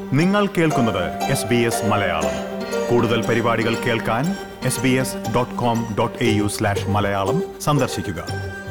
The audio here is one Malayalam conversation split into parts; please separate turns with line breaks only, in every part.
നിങ്ങൾ കേൾക്കുന്നത് എസ് ബി എസ് മലയാളം കൂടുതൽ പരിപാടികൾ കേൾക്കാൻ S B S dot com dot A U slash Malayalam സന്ദർശിക്കുക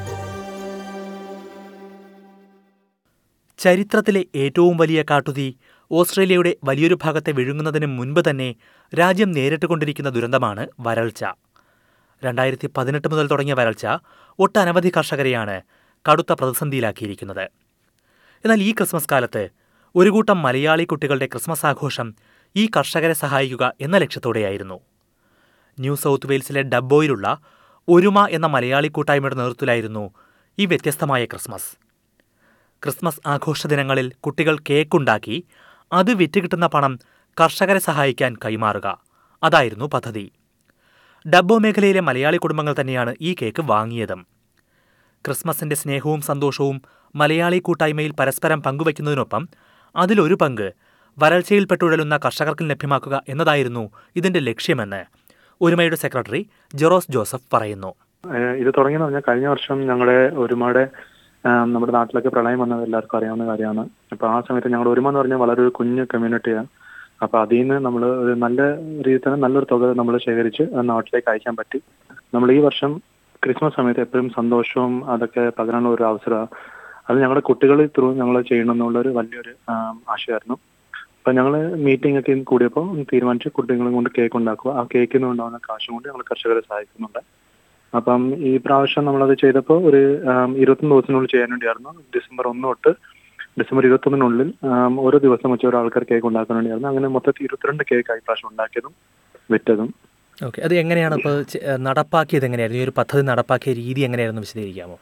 ചരിത്രത്തിലെ ഏറ്റവും വലിയ കാട്ടുതീ ഓസ്ട്രേലിയയുടെ വലിയൊരു ഭാഗത്തെ വിഴുങ്ങുന്നതിന് മുൻപ് തന്നെ രാജ്യം നേരിട്ടുകൊണ്ടിരിക്കുന്ന ദുരന്തമാണ് വരൾച്ച രണ്ടായിരത്തി പതിനെട്ട് മുതൽ തുടങ്ങിയ വരൾച്ച ഒട്ടനവധി കർഷകരെയാണ് കടുത്ത പ്രതിസന്ധിയിലാക്കിയിരിക്കുന്നത് എന്നാൽ ഈ ക്രിസ്മസ് കാലത്ത് ഒരു കൂട്ടം മലയാളി കുട്ടികളുടെ ക്രിസ്മസ് ആഘോഷം ഈ കർഷകരെ സഹായിക്കുക എന്ന ലക്ഷ്യത്തോടെയായിരുന്നു ന്യൂ സൗത്ത് വെയിൽസിലെ ഡബ്ബോയിലുള്ള ഒരുമ എന്ന മലയാളി കൂട്ടായ്മയുടെ നേതൃത്വത്തിലായിരുന്നു ഈ വ്യത്യസ്തമായ ക്രിസ്മസ് ക്രിസ്മസ് ആഘോഷ ദിനങ്ങളിൽ കുട്ടികൾ കേക്കുണ്ടാക്കി അത് വിറ്റ് കിട്ടുന്ന പണം കർഷകരെ സഹായിക്കാൻ കൈമാറുക അതായിരുന്നു പദ്ധതി ഡബ്ബോ മേഖലയിലെ മലയാളി കുടുംബങ്ങൾ തന്നെയാണ് ഈ കേക്ക് വാങ്ങിയതും ക്രിസ്മസിന്റെ സ്നേഹവും സന്തോഷവും മലയാളി കൂട്ടായ്മയിൽ പരസ്പരം പങ്കുവയ്ക്കുന്നതിനൊപ്പം അതിലൊരു പങ്ക് വരൾച്ചയിൽപ്പെട്ടുഴലുന്ന കർഷകർക്കും ലഭ്യമാക്കുക എന്നതായിരുന്നു ഇതിന്റെ ലക്ഷ്യമെന്ന് ഒരുമയുടെ സെക്രട്ടറി ജെറോസ് ജോസഫ് പറയുന്നു
ഏഹ് ഇത് തുടങ്ങിയെന്ന് പറഞ്ഞാൽ കഴിഞ്ഞ വർഷം ഞങ്ങളുടെ ഒരുമയുടെ ആം, നമ്മുടെ നാട്ടിലൊക്കെ പ്രളയം വന്നത് എല്ലാവർക്കും അറിയാവുന്ന കാര്യമാണ് അപ്പൊ ആ സമയത്ത് ഞങ്ങളുടെ ഒരുമ എന്ന് പറഞ്ഞാൽ വളരെ ഒരു കുഞ്ഞു കമ്മ്യൂണിറ്റിയാണ് അപ്പൊ അതിൽ നിന്ന് നമ്മൾ ഒരു നല്ല രീതിയിൽ തന്നെ നല്ലൊരു തുക നമ്മൾ ശേഖരിച്ച് ആ നാട്ടിലേക്ക് അയക്കാൻ പറ്റി നമ്മൾ ഈ വർഷം ക്രിസ്മസ് സമയത്ത് എപ്പോഴും സന്തോഷവും അതൊക്കെ പകരാനുള്ള ഒരു അവസരമാണ് അത് ഞങ്ങളുടെ കുട്ടികൾ ത്രൂ ഞങ്ങൾ ചെയ്യണം എന്നുള്ള ഒരു വലിയൊരു ആം, ആശയമായിരുന്നു അപ്പൊ ഞങ്ങൾ മീറ്റിംഗ് ഒക്കെ കൂടിയപ്പോൾ തീരുമാനിച്ച് കുട്ടികളെ കൊണ്ട് കേക്ക് ഉണ്ടാക്കുക ആ കേക്കിൽ നിന്ന് ഉണ്ടാകുന്ന കാശും കൊണ്ട് ഞങ്ങൾ കർഷകരെ സഹായിക്കുന്നുണ്ട് അപ്പം ഈ പ്രാവശ്യം നമ്മളത് ചെയ്തപ്പോൾ ഒരു ആം, ഇരുപത്തൊന്ന് ദിവസത്തിനുള്ളിൽ ചെയ്യാൻ വേണ്ടിയായിരുന്നു ഡിസംബർ ഒന്ന് തൊട്ട് ഡിസംബർ ഇരുപത്തൊന്നിനുള്ളിൽ ആം, ഓരോ ദിവസം വെച്ച് ഓരോ ആൾക്കാർ കേക്ക് ഉണ്ടാക്കാൻ വേണ്ടിയായിരുന്നു അങ്ങനെ മൊത്തത്തിൽ ഇരുപത്തിരണ്ട് കേക്ക് ഈ പ്രാവശ്യം ഉണ്ടാക്കിയതും വിറ്റതും
ഓക്കെ അത് എങ്ങനെയാണ് ഇപ്പോൾ നടപ്പാക്കിയത് എങ്ങനെയായിരുന്നു ഈ ഒരു പദ്ധതി നടപ്പാക്കിയ രീതി എങ്ങനെയായിരുന്നു വിശദീകരിക്കാമോ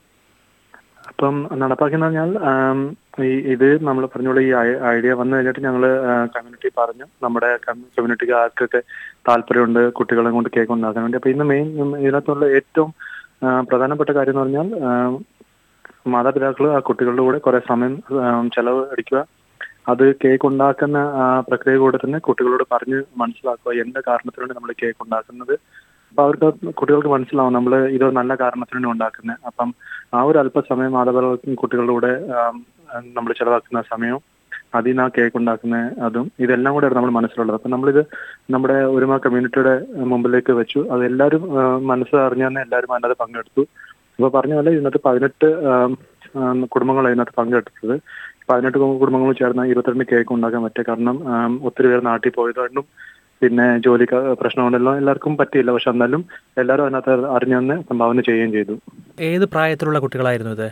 അപ്പം നടപ്പാക്കിയെന്ന് പറഞ്ഞാൽ ആം, ഈ ഇത് നമ്മൾ പറഞ്ഞോളൂ ഈ ഐ- ഐഡിയ വന്നു കഴിഞ്ഞിട്ട് ഞങ്ങൾ കമ്മ്യൂണിറ്റി പറഞ്ഞു നമ്മുടെ കമ്മ്യൂണിറ്റിക്ക് ആർക്കൊക്കെ താല്പര്യമുണ്ട് കുട്ടികളെ കൊണ്ട് കേക്ക് ഉണ്ടാക്കാൻ വേണ്ടി അപ്പൊ ഇന്ന് മെയിൻ ഇതിനകത്തുള്ള ഏറ്റവും ആ, പ്രധാനപ്പെട്ട കാര്യം എന്ന് പറഞ്ഞാൽ ആം, മാതാപിതാക്കൾ ആ കുട്ടികളുടെ കൂടെ കുറെ സമയം ആം, ചെലവ് അടിക്കുക അത് കേക്ക് ഉണ്ടാക്കുന്ന ആ, പ്രക്രിയ കൂടെ തന്നെ കുട്ടികളോട് പറഞ്ഞ് മനസ്സിലാക്കുക എന്ത് കാരണത്തിനാണ് നമ്മൾ കേക്ക് ഉണ്ടാക്കുന്നത് അപ്പൊ അവർക്ക് കുട്ടികൾക്ക് മനസ്സിലാവും നമ്മൾ ഇത് നല്ല കാരണത്തിനാണ് ഉണ്ടാക്കുന്നത് അപ്പം ആ ഒരു അല്പസമയം മാതാപിതാക്കൾക്കും കുട്ടികളുടെ കൂടെ നമ്മൾ ചെലവാക്കുന്ന സമയവും അതിൽ നിന്ന് ആ കേക്ക് ഉണ്ടാക്കുന്ന അതും ഇതെല്ലാം കൂടെ നമ്മൾ മനസ്സിലുള്ളത് അപ്പം നമ്മളിത് നമ്മുടെ ഒരുമ കമ്മ്യൂണിറ്റിയുടെ മുമ്പിലേക്ക് വെച്ചു അത് എല്ലാവരും ആ, മനസ്സറിഞ്ഞു തന്നെ എല്ലാവരും അതിനകത്ത് പങ്കെടുത്തു ഇപ്പൊ പറഞ്ഞ പോലെ ഇതിനകത്ത് പതിനെട്ട് ആം, ആം, കുടുംബങ്ങൾ ഇതിനകത്ത് പങ്കെടുത്തത് പതിനെട്ട് കുടുംബങ്ങൾ ചേർന്ന് ഇരുപത്തിരണ്ട് കേക്ക് ഉണ്ടാക്കാൻ പറ്റുക കാരണം ആം, ഒത്തിരി പേർ നാട്ടിൽ പോയതുകൊണ്ടും പിന്നെ ജോലി പ്രശ്നം കൊണ്ടെല്ലാം എല്ലാവർക്കും പറ്റിയില്ല പക്ഷെ എന്നാലും എല്ലാവരും അതിനകത്ത് അറിഞ്ഞു തന്നെ സംഭാവന ചെയ്യുകയും ചെയ്തു
ഏത് പ്രായത്തിലുള്ള കുട്ടികളായിരുന്നു ഇത്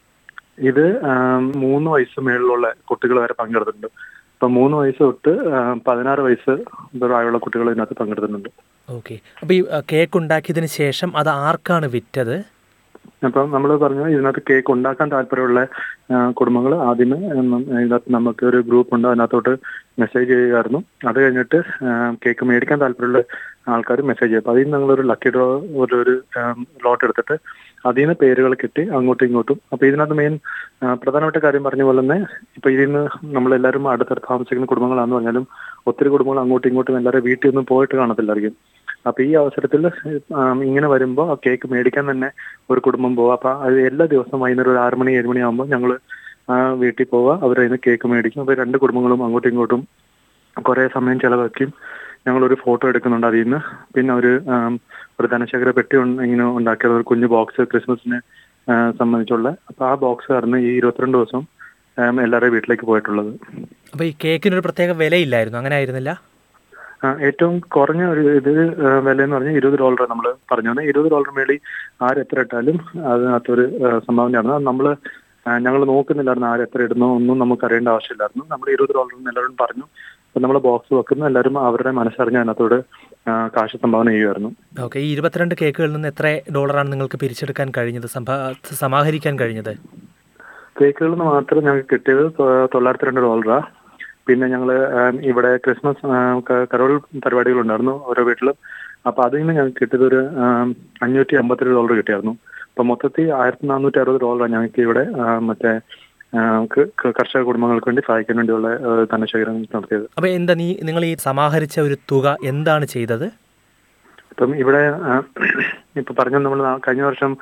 ഇത് ആം, മൂന്ന് വയസ്സ് മേളിലുള്ള കുട്ടികൾ വരെ പങ്കെടുത്തിട്ടുണ്ട് ഇപ്പൊ മൂന്ന് വയസ്സ് തൊട്ട് ആം, പതിനാറ് വയസ്സ് പ്രായമുള്ള കുട്ടികൾ ഇതിനകത്ത് പങ്കെടുത്തിട്ടുണ്ട്
ഓക്കെ അപ്പോൾ ഈ അഹ്, കേക്ക് ഉണ്ടാക്കിയതിന് ശേഷം അത് ആർക്കാണ് വിറ്റത്
അപ്പം നമ്മൾ പറഞ്ഞു ഇതിനകത്ത് കേക്ക് ഉണ്ടാക്കാൻ താല്പര്യമുള്ള കുടുംബങ്ങൾ ആദ്യമേ ഉം, ഇതിനകത്ത് നമുക്ക് ഒരു ഗ്രൂപ്പ് ഉണ്ട് അതിനകത്തോട്ട് മെസ്സേജ് ചെയ്യുമായിരുന്നു അത് കഴിഞ്ഞിട്ട് ആം, കേക്ക് മേടിക്കാൻ താല്പര്യമുള്ള ആൾക്കാർ മെസ്സേജ് ചെയ്യും അപ്പൊ അതിൽ നിന്ന് ഞങ്ങളൊരു ലക്കി ഡ്രോ ഒരു ഒരു ലോട്ട് എടുത്തിട്ട് അതിൽ നിന്ന് പേരുകൾ കിട്ടി അങ്ങോട്ടും ഇങ്ങോട്ടും അപ്പൊ ഇതിനകത്ത് മെയിൻ പ്രധാനപ്പെട്ട കാര്യം പറഞ്ഞ പോലെ തന്നെ ഇപ്പൊ ഇതിൽ നിന്ന് നമ്മളെല്ലാവരും അടുത്തടുത്ത് താമസിക്കുന്ന കുടുംബങ്ങളാണെന്ന് പറഞ്ഞാലും ഒത്തിരി കുടുംബങ്ങൾ അങ്ങോട്ടും ഇങ്ങോട്ടും എല്ലാവരും വീട്ടിൽ ഒന്നും പോയിട്ട് കാണത്തില്ലായിരിക്കും അപ്പൊ ഈ അവസരത്തിൽ ഇങ്ങനെ വരുമ്പോൾ ആ കേക്ക് മേടിക്കാൻ തന്നെ ഒരു കുടുംബം പോവുക അപ്പൊ അത് എല്ലാ ദിവസവും വൈകുന്നേരം ഒരു ആറ് മണി ഏഴ് മണി ആകുമ്പോൾ ഞങ്ങൾ വീട്ടിൽ പോവുക അവർ അതിന് കേക്ക് മേടിക്കും അപ്പൊ രണ്ട് കുടുംബങ്ങളും അങ്ങോട്ടും ഇങ്ങോട്ടും കുറെ സമയം ചെലവാക്കിയും ഞങ്ങളൊരു ഫോട്ടോ എടുക്കുന്നുണ്ട് അതിൽ നിന്ന് പിന്നെ ഒരു ആം, ഒരു ധനശേഖര പെട്ടി ഉൺ- ഇങ്ങനെ ഉണ്ടാക്കിയത് ഒരു കുഞ്ഞു ബോക്സ് ക്രിസ്മസിനെ ആ, സംബന്ധിച്ചുള്ള അപ്പൊ ആ ബോക്സ് കാരണം ഈ ഇരുപത്തിരണ്ട് ദിവസം ആം, എല്ലാവരുടെയും വീട്ടിലേക്ക് പോയിട്ടുള്ളത്
അപ്പോൾ ഈ കേക്കിനൊരു പ്രത്യേക വിലയില്ലായിരുന്നു അങ്ങനെ ആയിരുന്നില്ല
ആ, ഏറ്റവും കുറഞ്ഞ ഒരു ഇത് ആ, വില എന്ന് പറഞ്ഞാൽ ഇരുപത് ഡോളർ നമ്മൾ പറഞ്ഞു തന്നെ ഇരുപത് ഡോളർ മേളി ആര് എത്ര ഇട്ടാലും അതിനകത്തൊരു ആ, സംഭാവനയാണ് അത് നമ്മൾ ഞങ്ങൾ നോക്കുന്നില്ലായിരുന്നു ആര് എത്ര ഇടുന്നോ ഒന്നും നമുക്ക് അറിയേണ്ട ആവശ്യമില്ലായിരുന്നു നമ്മൾ ഇരുപത് ഡോളർ എന്ന് എല്ലാവരും പറഞ്ഞു അപ്പൊ നമ്മൾ ബോക്സ് വെക്കുന്ന എല്ലാവരും അവരുടെ മനസ്സറിഞ്ഞ് അതിനകത്തോട് ആ, കാശ് സംഭാവന ചെയ്യുമായിരുന്നു
ഓക്കെ ഈ ഇരുപത്തിരണ്ട് കേക്കുകളിൽ നിന്ന് എത്ര ഡോളറാണ് നിങ്ങൾക്ക് പിരിച്ചെടുക്കാൻ കഴിഞ്ഞത് സംഭാ സമാഹരിക്കാൻ കഴിഞ്ഞത്
കേക്കുകളിൽ നിന്ന് മാത്രം ഞങ്ങൾക്ക് കിട്ടിയത് തൊ- തൊള്ളായിരത്തി രണ്ട് ഡോളറാ പിന്നെ ഞങ്ങൾ ഇവിടെ ക്രിസ്മസ് ആ, ക- കരോൾ പരിപാടികളുണ്ടായിരുന്നു ഓരോ വീട്ടിലും അപ്പൊ അതിൽ നിന്ന് ഞങ്ങൾക്ക് കിട്ടിയത് ഒരു ആം, അഞ്ഞൂറ്റി അമ്പത്തിരണ്ട് ഡോളർ കിട്ടിയായിരുന്നു അപ്പൊ മൊത്തത്തിൽ ആയിരത്തി നാനൂറ്റി അറുപത് ഡോളറാണ് ഞങ്ങൾക്ക് ഇവിടെ ആ, മറ്റേ ആ, ക- ക- കർഷക കുടുംബങ്ങൾക്ക് വേണ്ടി സഹായിക്കാൻ വേണ്ടിയുള്ള ആ, ധനശേഖരം നടത്തിയത്
അപ്പോൾ എന്താ നീ നിങ്ങൾ ഈ സമാഹരിച്ച ഒരു തുക എന്താണ് ചെയ്തത്
ഇപ്പം ഇവിടെ ആ, ഇപ്പൊ പറഞ്ഞ നമ്മൾ കഴിഞ്ഞ വർഷം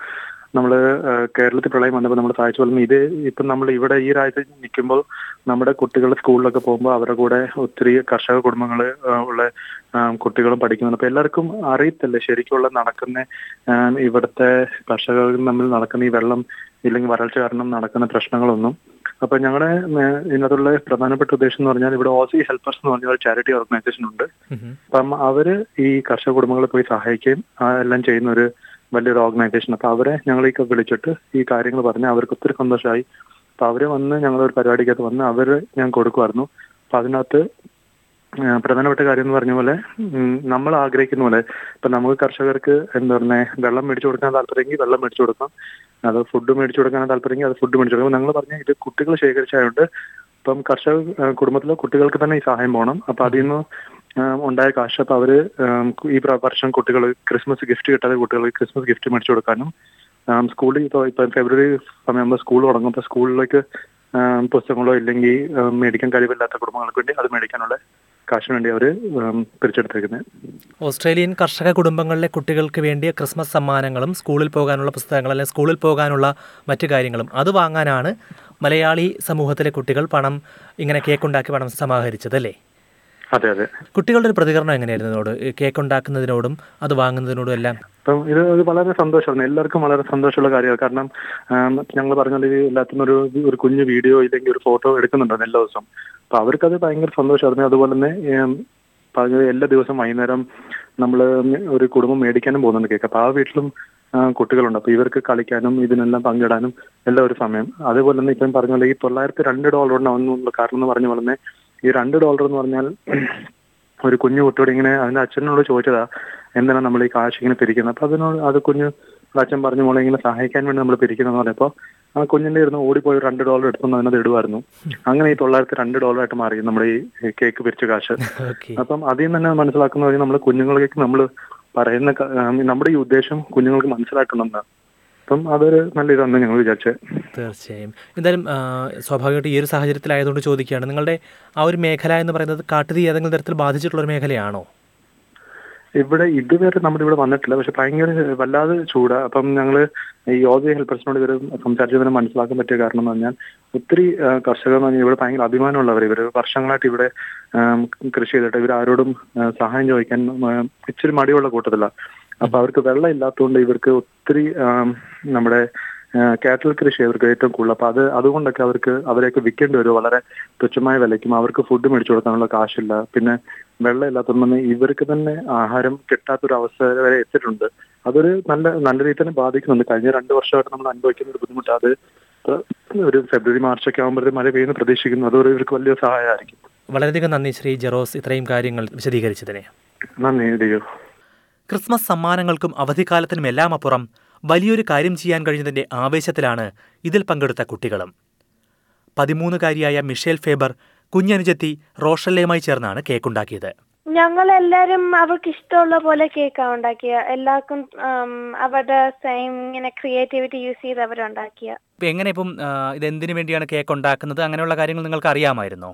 നമ്മൾ കേരളത്തിൽ പ്രളയം വന്നപ്പോൾ നമ്മൾ സഹായിച്ചു പോലെ ഇത് ഇപ്പം നമ്മൾ ഇവിടെ ഈ രാജ്യത്ത് നിൽക്കുമ്പോൾ നമ്മുടെ കുട്ടികൾ സ്കൂളിലൊക്കെ പോകുമ്പോൾ അവരുടെ കൂടെ ഒത്തിരി കർഷക കുടുംബങ്ങൾ ഉള്ള ആ, കുട്ടികളും പഠിക്കുന്നുണ്ട് അപ്പൊ എല്ലാവർക്കും അറിയത്തില്ല ശരിക്കുള്ള നടക്കുന്ന ആ, ഇവിടുത്തെ കർഷകർ തമ്മിൽ നടക്കുന്ന ഈ വെള്ളം ഇല്ലെങ്കിൽ വരൾച്ച കാരണം നടക്കുന്ന പ്രശ്നങ്ങളൊന്നും അപ്പൊ ഞങ്ങളുടെ ഏഹ്, ഇതിനകത്തുള്ള പ്രധാനപ്പെട്ട ഉദ്ദേശം എന്ന് പറഞ്ഞാൽ ഇവിടെ ഓസി ഹെൽപ്പേഴ്സ് എന്ന് പറഞ്ഞ ഒരു ചാരിറ്റി ഓർഗനൈസേഷൻ ഉണ്ട്
ഉം.
അപ്പം അവര് ഈ കർഷക കുടുംബങ്ങളെ പോയി സഹായിക്കുകയും ആ, എല്ലാം ചെയ്യുന്ന ഒരു വലിയൊരു ഓർഗനൈസേഷൻ അപ്പൊ അവരെ ഞങ്ങളേക്ക് വിളിച്ചിട്ട് ഈ കാര്യങ്ങൾ പറഞ്ഞ് അവർക്ക് ഒത്തിരി സന്തോഷമായി അപ്പൊ അവര് വന്ന് ഞങ്ങളൊരു പരിപാടിക്കകത്ത് വന്ന് അവര് ഞാൻ കൊടുക്കുമായിരുന്നു അപ്പൊ അതിനകത്ത് ആ, പ്രധാനപ്പെട്ട കാര്യം എന്ന് പറഞ്ഞ പോലെ ഉം, നമ്മൾ ആഗ്രഹിക്കുന്ന പോലെ ഇപ്പൊ നമുക്ക് കർഷകർക്ക് എന്താ പറഞ്ഞേ വെള്ളം മേടിച്ചു കൊടുക്കാൻ താല്പര്യമെങ്കിൽ വെള്ളം മേടിച്ചു കൊടുക്കാം അത് ഫുഡ് മേടിച്ചു കൊടുക്കാൻ താല്പര്യമെങ്കിൽ അത് ഫുഡ് മേടിച്ചു കൊടുക്കാം ഞങ്ങൾ പറഞ്ഞ ഇത് കുട്ടികൾ ശേഖരിച്ചായതുകൊണ്ട് ഇപ്പം കർഷക ആ, കുടുംബത്തിലെ കുട്ടികൾക്ക് തന്നെ ഈ സഹായം പോകണം അപ്പൊ അതിൽ നിന്ന് ആ, ഉണ്ടായ കാശ് അപ്പൊ അവര് ആം, ഈ പ്ര- വർഷം കുട്ടികൾ ക്രിസ്മസ് ഗിഫ്റ്റ് കിട്ടാതെ കുട്ടികൾക്ക് ക്രിസ്മസ് ഗിഫ്റ്റ് മേടിച്ചു കൊടുക്കാനും ആം, സ്കൂളിൽ ഇപ്പോൾ ഇപ്പം ഫെബ്രുവരി സമയമാകുമ്പോൾ സ്കൂൾ തുടങ്ങും അപ്പോൾ സ്കൂളിലേക്ക് ആം, പുസ്തകങ്ങളോ ഇല്ലെങ്കിൽ ആം, മേടിക്കാൻ കഴിവില്ലാത്ത കുടുംബങ്ങൾക്ക് വേണ്ടി അത് മേടിക്കാനുള്ള കാശിന് വേണ്ടി അവർ പിരിച്ചെടുത്തിരിക്കുന്നത്
ഓസ്ട്രേലിയൻ കർഷക കുടുംബങ്ങളിലെ കുട്ടികൾക്ക് വേണ്ടിയ ക്രിസ്മസ് സമ്മാനങ്ങളും സ്കൂളിൽ പോകാനുള്ള പുസ്തകങ്ങൾ അല്ലെങ്കിൽ സ്കൂളിൽ പോകാനുള്ള മറ്റു കാര്യങ്ങളും അത് വാങ്ങാനാണ് മലയാളി സമൂഹത്തിലെ കുട്ടികൾ പണം ഇങ്ങനെ കേക്ക് ഉണ്ടാക്കി പണം സമാഹരിച്ചത് അല്ലേ
അതെ അതെ
കുട്ടികളുടെ ഒരു പ്രതികരണം എങ്ങനെയായിരുന്നു ഇതിനോട് ഈ കേക്ക് ഉണ്ടാക്കുന്നതിനോടും അത് വാങ്ങുന്നതിനോടും എല്ലാം
അപ്പം ഇത് ഒരു വളരെ സന്തോഷമാണ് എല്ലാവർക്കും വളരെ സന്തോഷമുള്ള കാര്യമാണ് കാരണം ഞങ്ങൾ പറഞ്ഞ എല്ലാത്തിനും ഒരു ഒരു കുഞ്ഞു വീഡിയോ ഇല്ലെങ്കിൽ ഒരു ഫോട്ടോ എടുക്കുന്നുണ്ടായിരുന്നു എല്ലാ ദിവസവും അപ്പൊ അവർക്കത് ഭയങ്കര സന്തോഷമായിരുന്നു അതുപോലെ തന്നെ ഏം, പറഞ്ഞത് എല്ലാ ദിവസവും വൈകുന്നേരം നമ്മൾ ഒരു കുടുംബം മേടിക്കാനും പോകുന്നുണ്ട് കേക്ക് അപ്പൊ ആ വീട്ടിലും ആ, കുട്ടികളുണ്ട് അപ്പൊ ഇവർക്ക് കളിക്കാനും ഇതിനെല്ലാം പങ്കിടാനും എല്ലാം ഒരു സമയം അതേപോലെ തന്നെ ഇപ്പം പറഞ്ഞ പോലെ ഈ തൊള്ളായിരത്തി രണ്ട് ഡോളർ ഉണ്ടാവുന്നുള്ള കാരണം എന്ന് പറഞ്ഞ പോലെ തന്നെ ഈ രണ്ട് ഡോളർ എന്ന് പറഞ്ഞാൽ ഒരു കുഞ്ഞു കുട്ടിയോട് ഇങ്ങനെ അതിന്റെ അച്ഛനോട് ചോദിച്ചതാ എന്തിനാണ് നമ്മൾ ഈ കാശ് ഇങ്ങനെ പിരിക്കുന്നത് അപ്പൊ അതിനോട് അത് കുഞ്ഞു അച്ഛൻ പറഞ്ഞു മോളെ ഇങ്ങനെ സഹായിക്കാൻ വേണ്ടി നമ്മൾ പിരിക്കുന്നത് പറഞ്ഞപ്പോ ആ കുഞ്ഞിന്റെ ഇരുന്ന് ഓടിപ്പോയി ഒരു രണ്ട് ഡോളർ എടുത്തു അതിനകത്ത് ഇടുമായിരുന്നു അങ്ങനെ ഈ തൊള്ളായിരത്തി രണ്ട് ഡോളർ ആയിട്ട് മാറി നമ്മുടെ ഈ കേക്ക് പിരിച്ച കാശ്
ഓക്കെ
അപ്പം അതിൽ നിന്ന് തന്നെ മനസ്സിലാക്കുന്ന വഴി നമ്മൾ കുഞ്ഞുങ്ങളിലേക്ക് നമ്മൾ പറയുന്ന ക- ആ, നമ്മുടെ ഈ ഉദ്ദേശം കുഞ്ഞുങ്ങൾക്ക് മനസ്സിലായിട്ടുണ്ടെന്ന് അപ്പം അതൊരു നല്ല ഇതാണെന്ന് ഞങ്ങൾ വിചാരിച്ചത്
തീർച്ചയായും എന്തായാലും ആ, സ്വാഭാവികമായിട്ട് ഈ ഒരു സാഹചര്യത്തിലായതുകൊണ്ട് ചോദിക്കുകയാണ് നിങ്ങളുടെ ആ ഒരു മേഖല എന്ന് പറയുന്നത് കാട്ടുതീ ഏതെങ്കിലും തരത്തിൽ ബാധിച്ചിട്ടുള്ള ഒരു മേഖലയാണോ
ഇവിടെ ഇതുവരെ നമ്മുടെ ഇവിടെ വന്നിട്ടില്ല പക്ഷെ ഭയങ്കര വല്ലാതെ ചൂടാ അപ്പം ഞങ്ങള് ഈ യോഗ ഹെൽപ്പേഴ്സിനോട് ഇവർ സംസാരിച്ചതിന് മനസ്സിലാക്കാൻ പറ്റിയ കാരണം എന്ന് പറഞ്ഞാൽ ഒത്തിരി ആ, കർഷകർ എന്ന് പറഞ്ഞാൽ ഇവിടെ ഭയങ്കര അഭിമാനമുള്ളവർ ഇവർ വർഷങ്ങളായിട്ട് ഇവിടെ ആം, കൃഷി ചെയ്തിട്ട് ഇവർ ആരോടും ആ, സഹായം ചോദിക്കാൻ ആ, ഇച്ചിരി മടിയുള്ള കൂട്ടത്തില്ല അപ്പൊ അവർക്ക് വെള്ളം ഇല്ലാത്തതുകൊണ്ട് ഇവർക്ക് ഒത്തിരി ആം, നമ്മുടെ കാറ്റൽ കൃഷി അവർക്ക് ഏറ്റവും കൂടുതൽ അപ്പൊ അത് അതുകൊണ്ടൊക്കെ അവർക്ക് അവരെയൊക്കെ വിൽക്കേണ്ടി വരും വളരെ തുച്ഛമായ വിലയ്ക്കും അവർക്ക് ഫുഡ് മേടിച്ചു കൊടുക്കാനുള്ള കാശില്ല പിന്നെ വെള്ളം ഇല്ലാത്തതുകൊണ്ട് ഇവർക്ക് തന്നെ ആഹാരം കിട്ടാത്തൊരു അവസ്ഥ വരെ എത്തിയിട്ടുണ്ട് അതൊരു നല്ല നല്ല രീതിയിൽ തന്നെ ബാധിക്കുന്നുണ്ട് കഴിഞ്ഞ രണ്ട് വർഷമായിട്ട് നമ്മൾ അനുഭവിക്കുന്ന ഒരു ബുദ്ധിമുട്ട് അത് ഒരു ഫെബ്രുവരി മാർച്ച് ഒക്കെ ആകുമ്പോഴത്തേക്ക് മഴ പെയ്യുന്ന പ്രതീക്ഷിക്കുന്നു അതൊരു ഇവർക്ക് വലിയ സഹായമായിരിക്കും
വളരെയധികം നന്ദി ശ്രീ ജെറോസ് ഇത്രയും കാര്യങ്ങൾ വിശദീകരിച്ചതിന്
നന്ദി ഡിയോ
ക്രിസ്മസ് സമ്മാനങ്ങൾക്കും അവധിക്കാലത്തിനും എല്ലാം അപ്പുറം വലിയൊരു കാര്യം ചെയ്യാൻ കഴിഞ്ഞതിന്റെ ആവേശത്തിലാണ് ഇതിൽ പങ്കെടുത്ത കുട്ടികളും പതിമൂന്നുകാരിയായ മിഷേൽ ഫേബർ കുഞ്ഞനുജത്തി റോഷല്ലയുമായി ചേർന്നാണ് കേക്കുണ്ടാക്കിയത്
ഞങ്ങൾ എല്ലാരും അവർക്ക് ഇഷ്ടമുള്ള പോലെ കേക്കാ ഉണ്ടാക്കിയ എല്ലാവർക്കും ഉം, അവരുടെ സെയിം ഇങ്ങനെ ക്രിയേറ്റിവിറ്റി യൂസ് ചെയ്ത് അവരുണ്ടാക്കിയ
ഇപ്പം എങ്ങനെ ഇപ്പം ആ, ഇതെന്തിനു വേണ്ടിയാണ് കേക്ക് ഉണ്ടാക്കുന്നത് അങ്ങനെയുള്ള കാര്യങ്ങൾ നിങ്ങൾക്ക് അറിയാമായിരുന്നോ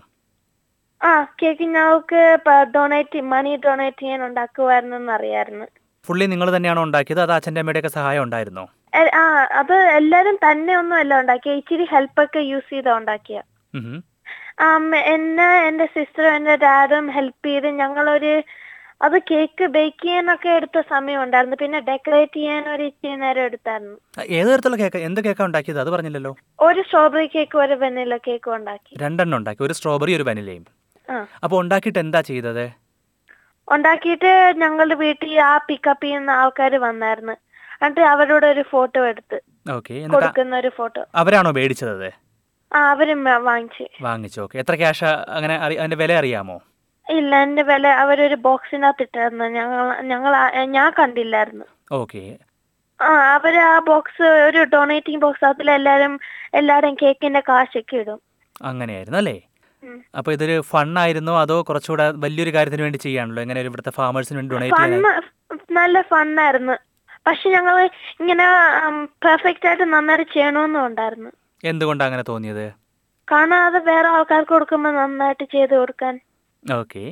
ആ കേക്ക് ഞങ്ങൾക്ക് ഡൊണേറ്റ് മണി ഡൊണേറ്റ് ചെയ്യാൻ ഉണ്ടാക്കുമായിരുന്നു അറിയായിരുന്നു
ഫുള്ളി നിങ്ങൾ തന്നെയാണോ ഉണ്ടാക്കിയത് അത് അച്ഛൻ്റെ അമ്മയുടെയൊക്കെ സഹായം ഉണ്ടായിരുന്നോ
എ- ആ അത് എല്ലാരും തന്നെ ഒന്നും അല്ല ഉണ്ടാക്കിയ ഇച്ചിരി ഹെൽപ്പൊക്കെ യൂസ് ചെയ്താ ഉണ്ടാക്കിയ
ഉഹും.
ആം, എന്നെ എന്റെ സിസ്റ്ററും എന്റെ ഡാഡും ഹെൽപ്പ് ചെയ്ത് ഞങ്ങളൊരു അത് കേക്ക് ബേക്ക് ചെയ്യാനൊക്കെ എടുത്ത സമയം ഉണ്ടായിരുന്നു പിന്നെ ഡെക്കറേറ്റ് ചെയ്യാൻ ഒരു ഇച്ചിരി നേരം എടുത്തായിരുന്നു
ഏത് തരത്തിലുള്ള കേക്ക് എന്ത് കേക്കാണ് ഉണ്ടാക്കിയത് അത് പറഞ്ഞില്ലല്ലോ
ഒരു സ്ട്രോബെറി കേക്കും ഒരു വെനില കേക്കും ഉണ്ടാക്കി
രണ്ടെണ്ണം ഉണ്ടാക്കി ഒരു സ്ട്രോബെറി ഒരു വനിലയും
ആ
അപ്പോൾ ഉണ്ടാക്കിയിട്ട് എന്താ ചെയ്തത്
ഉണ്ടാക്കിയിട്ട് ഞങ്ങളുടെ വീട്ടിൽ ആ പിക്കപ്പ് ചെയ്യുന്ന ആൾക്കാർ വന്നായിരുന്നു എന്നിട്ട് അവരോട് ഒരു ഫോട്ടോ എടുത്ത്
ഓക്കെ എന്നിട്ട്
കൊടുക്കുന്ന ഒരു ഫോട്ടോ
അവരാണോ മേടിച്ചത്
ആ അവരും മ- വാങ്ങിച്ച്
വാങ്ങിച്ചു ഓക്കെ എത്ര ക്യാഷ് അങ്ങനെ അറി അതിന്റെ വില അറിയാമോ
ഇല്ല എന്റെ വില അവരൊരു ബോക്സിനകത്ത് ഇട്ടായിരുന്നു ഞങ്ങൾ ഞങ്ങൾ ആ- ഞാൻ കണ്ടില്ലായിരുന്നു
ഓക്കെ
ആ അവര് ആ ബോക്സ് ഒരു ഡൊണേറ്റിംഗ് ബോക്സ് അതിൽ എല്ലാരും എല്ലാരും കേക്കിന്റെ കാശൊക്കെ ഇടും
അങ്ങനെയായിരുന്നു അല്ലേ
ഉം.
അപ്പോൾ ഇതൊരു ഫണ്ണായിരുന്നോ അതോ കുറച്ചുകൂടെ വലിയൊരു കാര്യത്തിന് വേണ്ടി ചെയ്യാണല്ലോ എങ്ങനെ ഒരു ഇവിടുത്തെ ഫാമേഴ്സിന് വേണ്ടി ഡൊണേറ്റ് ചെയ്യാൻ
ഫണ്ണ് നല്ല ഫണ്ണായിരുന്നു പക്ഷെ ഞങ്ങൾ ഇങ്ങനെ പെർഫെക്റ്റ് ആയിട്ട് നന്നായിട്ട് ചെയ്യണമെന്നും ഉണ്ടായിരുന്നു
എന്തുകൊണ്ടാണ് അങ്ങനെ തോന്നിയത്
കാരണം അത് വേറെ ആൾക്കാർക്ക് കൊടുക്കുമ്പോൾ നന്നായിട്ട് ചെയ്ത് കൊടുക്കാൻ
ഓക്കെ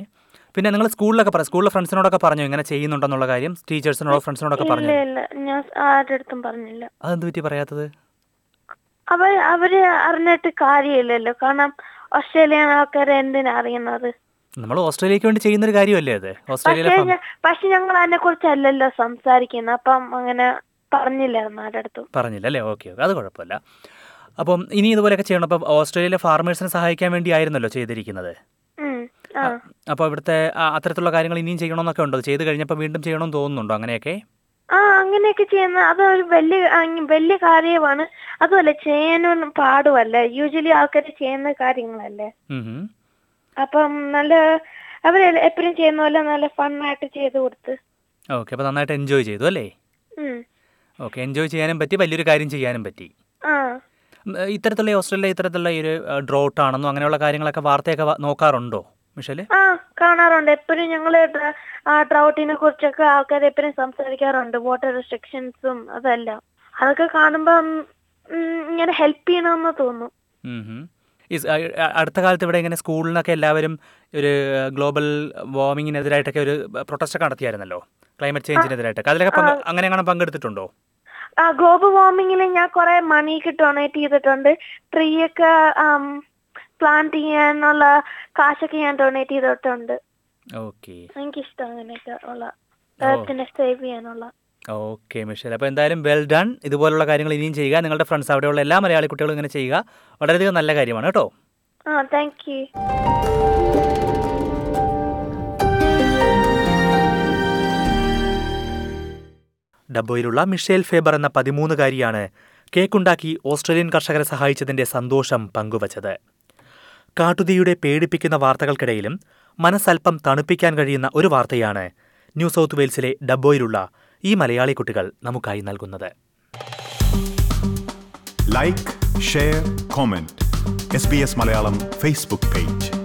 പിന്നെ നിങ്ങൾ സ്കൂളിലൊക്കെ പറ സ്കൂളിലെ ഫ്രണ്ട്സിനോടൊക്കെ പറഞ്ഞു ഇങ്ങനെ ചെയ്യുന്നുണ്ടെന്നുള്ള കാര്യം ടീച്ചേഴ്സിനോടോ ഫ്രണ്ട്സിനോടൊക്കെ
ഇല്ല
പറഞ്ഞു
ഇല്ല ഞാൻ ആരുടെ അടുത്തും പറഞ്ഞില്ല
അതെന്ത് പറ്റി പറയാത്തത്
അവർ അവര് അറിഞ്ഞിട്ട് കാര്യമില്ലല്ലോ കാരണം ഓസ്ട്രേലിയൻ ആൾക്കാരെ എന്തിനാ അറിയുന്നത്
നമ്മൾ ഓസ്ട്രേലിയക്ക് വേണ്ടി ചെയ്യുന്ന ഒരു കാര്യമല്ലേ അത് ഓസ്ട്രേലിയയിലെ
പക്ഷേ
ഫ-
ഞ- പക്ഷെ ഞങ്ങൾ അതിനെ കുറിച്ചല്ലല്ലോ സംസാരിക്കുന്നത് അപ്പം അങ്ങനെ പറഞ്ഞില്ലായിരുന്നു ആരുടെ അടുത്തും
പറഞ്ഞില്ല അല്ലേ ഓക്കെ ഓക്കെ അത് കുഴപ്പമില്ല അപ്പം ഇനി ഇതുപോലെയൊക്കെ ചെയ്യണം അപ്പം ഓസ്ട്രേലിയയിലെ ഫാർമേഴ്സിനെ സഹായിക്കാൻ വേണ്ടി ആയിരുന്നല്ലോ ചെയ്തിരിക്കുന്നത്
ഉം, ആ
അപ്പോൾ ഇവിടുത്തെ ആ, അത്തരത്തിലുള്ള കാര്യങ്ങൾ ഇനിയും ചെയ്യണമെന്നൊക്കെ ഉണ്ടോ ചെയ്ത് കഴിഞ്ഞപ്പോൾ വീണ്ടും ചെയ്യണമെന്ന് തോന്നുന്നുണ്ടോ അങ്ങനെയൊക്കെ
ആ അങ്ങനെയൊക്കെ ചെയ്യുന്ന അതൊരു വലിയ അങ് വലിയ കാര്യമാണ് അതുമല്ല ചെയ്യാനും പാടുമല്ല യൂഷ്വലി ആൾക്കാർ ചെയ്യുന്ന കാര്യങ്ങളല്ലേ
ഉം ഹും.
അപ്പം നല്ല അവര് എപ്പോഴും ചെയ്യുന്ന പോലെ നല്ല ഫണ്ണായിട്ട് ചെയ്ത് കൊടുത്ത്
ഓക്കെ അപ്പോൾ നന്നായിട്ട് എൻജോയ് ചെയ്തു അല്ലേ
ഉം.
ഓക്കെ എൻജോയ് ചെയ്യാനും പറ്റി വലിയൊരു കാര്യം ചെയ്യാനും പറ്റി
ആ
ഉം, ഇത്തരത്തിലുള്ള ഈ ഓസ്ട്രേലിയ ഇത്തരത്തിലുള്ള ഈ ഒരു ഡ്രോട്ട് ആണെന്നോ അങ്ങനെയുള്ള കാര്യങ്ങളൊക്കെ വാർത്തയൊക്കെ വ- നോക്കാറുണ്ടോ മിഷല്
ആ കാണാറുണ്ട് എപ്പോഴും ഞങ്ങള് ഡ്ര- ആ ഡ്രൗട്ടിനെ കുറിച്ചൊക്കെ ആൾക്കാർ എപ്പോഴും സംസാരിക്കാറുണ്ട് വാട്ടർ റെസ്ട്രിക്ഷൻസും അതെല്ലാം അതൊക്കെ കാണുമ്പം ഉം, ഇങ്ങനെ ഹെൽപ്പ് ചെയ്യണമെന്ന് തോന്നും
ഉം ഹും. ഈ സ്- അ- അ- അടുത്ത കാലത്ത് ഇവിടെ ഇങ്ങനെ സ്കൂളിനൊക്കെ എല്ലാവരും ഒരു ഗ്ലോബൽ വാർമിങ്ങിനെതിരായിട്ടൊക്കെ ഒരു പ്രൊട്ടസ്റ്റ് ഒക്കെ നടത്തിയായിരുന്നല്ലോ ക്ലൈമറ്റ് ചേഞ്ചിനെതിരായിട്ടൊക്കെ അതിലൊക്കെ പങ്ക് അങ്ങനെ അങ്ങനെ പങ്കെടുത്തിട്ടുണ്ടോ
ആ ഗ്ലോബൽ വാർമിങ്ങിൽ ഞാൻ കുറെ മണിക്ക് ഡൊണേറ്റ് ചെയ്തിട്ടുണ്ട് ട്രീ ഒക്കെ പ്ലാന്റ് ചെയ്യാനുള്ള കാശൊക്കെ ഞാൻ ഡൊണേറ്റ് ചെയ്തിട്ടുണ്ട്
ഓക്കെ
എനിക്കിഷ്ടം അങ്ങനെയൊക്കെ ഉള്ള
ഓ.
എർത്തിനെ സേവ് ചെയ്യാനുള്ള
ഓക്കെ മിഷേൽ അപ്പോൾ എന്തായാലും വെൽ ഡൺ ഇതുപോലുള്ള കാര്യങ്ങൾ ഇനിയും ചെയ്യുക നിങ്ങളുടെ ഫ്രണ്ട്സ് അവിടെയുള്ള എല്ലാ മലയാളി കുട്ടികളും ഇങ്ങനെ ചെയ്യുക വളരെയധികം നല്ല കാര്യമാണ് കേട്ടോ
ആ താങ്ക് യു
ഡബ്ബോയിലുള്ള മിഷേൽ ഫേബർ എന്ന പതിമൂന്നുകാരിയാണ് കേക്കുണ്ടാക്കി ഓസ്ട്രേലിയൻ കർഷകരെ സഹായിച്ചതിന്റെ സന്തോഷം പങ്കുവച്ചത് കാട്ടുതീയുടെ പേടിപ്പിക്കുന്ന വാർത്തകൾക്കിടയിലും മനസ്സൽപ്പം തണുപ്പിക്കാൻ കഴിയുന്ന ഒരു വാർത്തയാണ് ന്യൂ സൗത്ത് വെയിൽസിലെ ഡബ്ബോയിലുള്ള ഈ മലയാളി കുട്ടികൾ നമുക്കായി നൽകുന്നത്
like share comment S B S Malayalam Facebook page